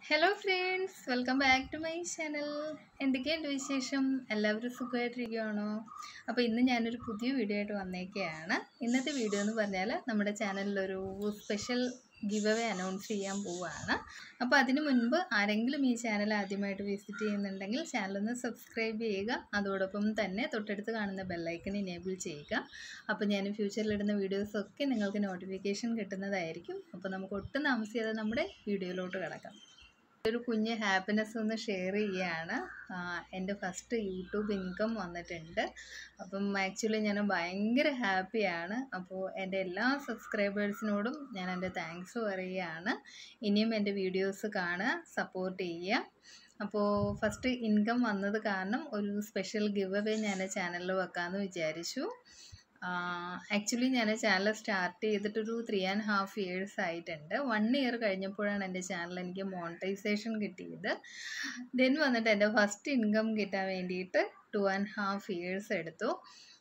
hello friends welcome back to my channel എന്തൊക്കെയുണ്ട് വിശേഷം എല്ലാവരും സുഖമായിട്ടിരിക്കുകയാണോ അപ്പോൾ ഇന്ന് ഞാനൊരു പുതിയ വീഡിയോ ആയിട്ട് വന്നേക്കുകയാണ് ഇന്നത്തെ വീഡിയോ എന്ന് പറഞ്ഞാൽ നമ്മുടെ ചാനലിലൊരു സ്പെഷ്യൽ ഗിവ് അവേ അനൗൺസ് ചെയ്യാൻ പോവുകയാണ് അപ്പോൾ അതിന് മുൻപ് ആരെങ്കിലും ഈ ചാനൽ ആദ്യമായിട്ട് വിസിറ്റ് ചെയ്യുന്നുണ്ടെങ്കിൽ ചാനലൊന്ന് സബ്സ്ക്രൈബ് ചെയ്യുക അതോടൊപ്പം തന്നെ തൊട്ടടുത്ത് കാണുന്ന ബെല്ലൈക്കൺ ഇനേബിൾ ചെയ്യുക അപ്പോൾ ഞാൻ ഫ്യൂച്ചറിലിടുന്ന വീഡിയോസൊക്കെ നിങ്ങൾക്ക് നോട്ടിഫിക്കേഷൻ കിട്ടുന്നതായിരിക്കും അപ്പോൾ നമുക്ക് ഒട്ടും താമസിയാതെ നമ്മുടെ വീഡിയോയിലോട്ട് കിടക്കാം ഒരു കുഞ്ഞ് ഹാപ്പിനെസ് ഒന്ന് ഷെയർ ചെയ്യുകയാണ് എൻ്റെ ഫസ്റ്റ് യൂട്യൂബ് ഇൻകം വന്നിട്ടുണ്ട് അപ്പം ആക്ച്വലി ഞാൻ ഭയങ്കര ഹാപ്പിയാണ് അപ്പോൾ എൻ്റെ എല്ലാ സബ്സ്ക്രൈബേഴ്സിനോടും ഞാൻ എൻ്റെ താങ്ക്സ് പറയുകയാണ് ഇനിയും എൻ്റെ വീഡിയോസ് കാണുക സപ്പോർട്ട് ചെയ്യുക അപ്പോൾ ഫസ്റ്റ് ഇൻകം വന്നത് കാരണം ഒരു സ്പെഷ്യൽ ഗിവ് അവേ ഞാൻ ചാനലിൽ വെക്കാമെന്ന് വിചാരിച്ചു ആക്ച്വലി ഞാൻ ചാനൽ സ്റ്റാർട്ട് ചെയ്തിട്ടൊരു ത്രീ ആൻഡ് ഹാഫ് ഇയേഴ്സ് ആയിട്ടുണ്ട് വൺ ഇയർ കഴിഞ്ഞപ്പോഴാണ് എൻ്റെ ചാനൽ എനിക്ക് മോണിറ്റൈസേഷൻ കിട്ടിയത് ദെൻ വന്നിട്ട് എൻ്റെ ഫസ്റ്റ് ഇൻകം കിട്ടാൻ വേണ്ടിയിട്ട് ടു ആൻഡ് ഹാഫ് ഇയേഴ്സ് എടുത്തു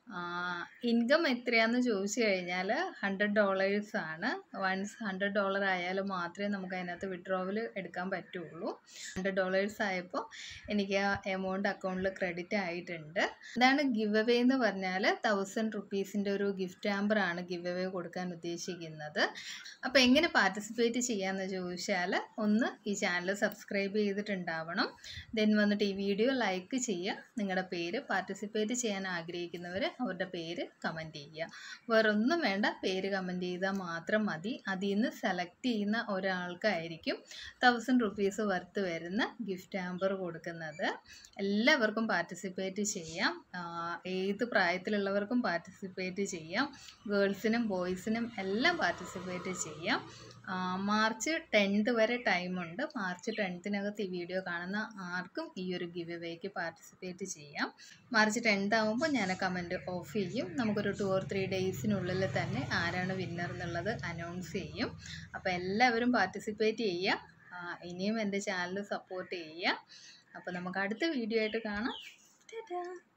ഇൻകം എത്രയാണെന്ന് ചോദിച്ചു കഴിഞ്ഞാൽ ഹൺഡ്രഡ് ഡോളേഴ്സ് ആണ് വൺസ് ഹൺഡ്രഡ് ഡോളർ ആയാൽ മാത്രമേ നമുക്ക് അതിനകത്ത് വിഡ്രോവൽ എടുക്കാൻ പറ്റുള്ളൂ ഹൺഡ്രഡ് ഡോളേഴ്സ് ആയപ്പോൾ എനിക്ക് ആ എമൗണ്ട് അക്കൗണ്ടിൽ ക്രെഡിറ്റ് ആയിട്ടുണ്ട് ഇതാണ് ഗിവ് അവേ എന്ന് പറഞ്ഞാൽ തൗസൻഡ് റുപ്പീസിൻ്റെ ഒരു ഗിഫ്റ്റ് ആമ്പറാണ് ഗിവ് അവേ കൊടുക്കാൻ ഉദ്ദേശിക്കുന്നത് അപ്പോൾ എങ്ങനെ പാർട്ടിസിപ്പേറ്റ് ചെയ്യാമെന്ന് ചോദിച്ചാൽ ഒന്ന് ഈ ചാനൽ സബ്സ്ക്രൈബ് ചെയ്തിട്ടുണ്ടാവണം ദെൻ വന്നിട്ട് ഈ വീഡിയോ ലൈക്ക് ചെയ്യുക നിങ്ങളുടെ പേര് പാർട്ടിസിപ്പേറ്റ് ചെയ്യാൻ ആഗ്രഹിക്കുന്നവർ അവരുടെ പേര് കമൻറ്റ് ചെയ്യുക വേറൊന്നും വേണ്ട പേര് കമൻറ്റ് ചെയ്താൽ മാത്രം മതി അതിൽ നിന്ന് സെലക്ട് ചെയ്യുന്ന ഒരാൾക്കായിരിക്കും തൗസൻഡ് റുപ്പീസ് വർത്ത് വരുന്ന ഗിഫ്റ്റ് ആമ്പർ കൊടുക്കുന്നത് എല്ലാവർക്കും പാർട്ടിസിപ്പേറ്റ് ചെയ്യാം ഏത് പ്രായത്തിലുള്ളവർക്കും പാർട്ടിസിപ്പേറ്റ് ചെയ്യാം ഗേൾസിനും ബോയ്സിനും എല്ലാം പാർട്ടിസിപ്പേറ്റ് ചെയ്യാം മാർച്ച് ടെൻത്ത് വരെ ടൈമുണ്ട് മാർച്ച് ടെൻത്തിനകത്ത് ഈ വീഡിയോ കാണുന്ന ആർക്കും ഈ ഒരു ഗിവ് അവേക്ക് പാർട്ടിസിപ്പേറ്റ് ചെയ്യാം മാർച്ച് ടെൻത്ത് ആകുമ്പോൾ ഞാൻ കമൻറ്റ് ഓഫ് ചെയ്യും നമുക്കൊരു ടു ഓർ ത്രീ ഡേയ്സിനുള്ളിൽ തന്നെ ആരാണ് വിന്നർ എന്നുള്ളത് അനൗൺസ് ചെയ്യും അപ്പോൾ എല്ലാവരും പാർട്ടിസിപ്പേറ്റ് ചെയ്യുക ഇനിയും എൻ്റെ ചാനൽ സപ്പോർട്ട് ചെയ്യുക അപ്പോൾ നമുക്ക് അടുത്ത വീഡിയോ ആയിട്ട് കാണാം ടാറ്റാ